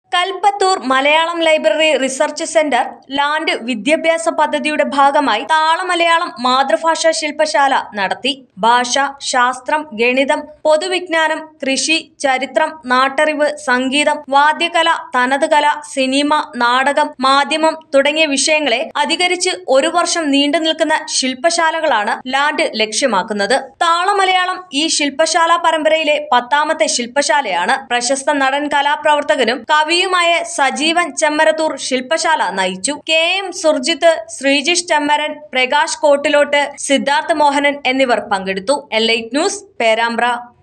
Kalpathur Malayalam library research centre land വിദ്യാഭ്യാസ പദ്ധതിയുടെ ഭാഗമായി താളമലയാളം മാതൃഭാഷാ ശില്പശാല നടത്തി ഭാഷ ശാസ്ത്രം ഗണിതം പൊതുവിജ്ഞാനം കൃഷി ചരിത്രം നാട്ടറിവ് സംഗീതം വാദ്യകല തനത് കല സിനിമ നാടകം മാധ്യമം തുടങ്ങിയ വിഷയങ്ങളെ അധികരിച്ച് ഒരു വർഷം നീണ്ടു നിൽക്കുന്ന ശില്പശാലകളാണ് ലാൻഡ് ലക്ഷ്യമാക്കുന്നത് താളമലയാളം ഈ ശില്പശാല പരമ്പരയിലെ പത്താമത്തെ ശില്പശാലയാണ് പ്രശസ്ത നടൻ കലാപ്രവർത്തകനും കവിയുമായ സജീവൻ ചെമ്മരത്തൂർ ശില്പശാല നയിച്ചു കെ എം സുർജിത്ത് ശ്രീജിഷ് ചെമ്മരൻ പ്രകാശ് കോട്ടിലോട്ട് സിദ്ധാർത്ഥ മോഹനൻ എന്നിവർ പങ്കെടുത്തു എൽ ന്യൂസ് പേരാമ്പ്ര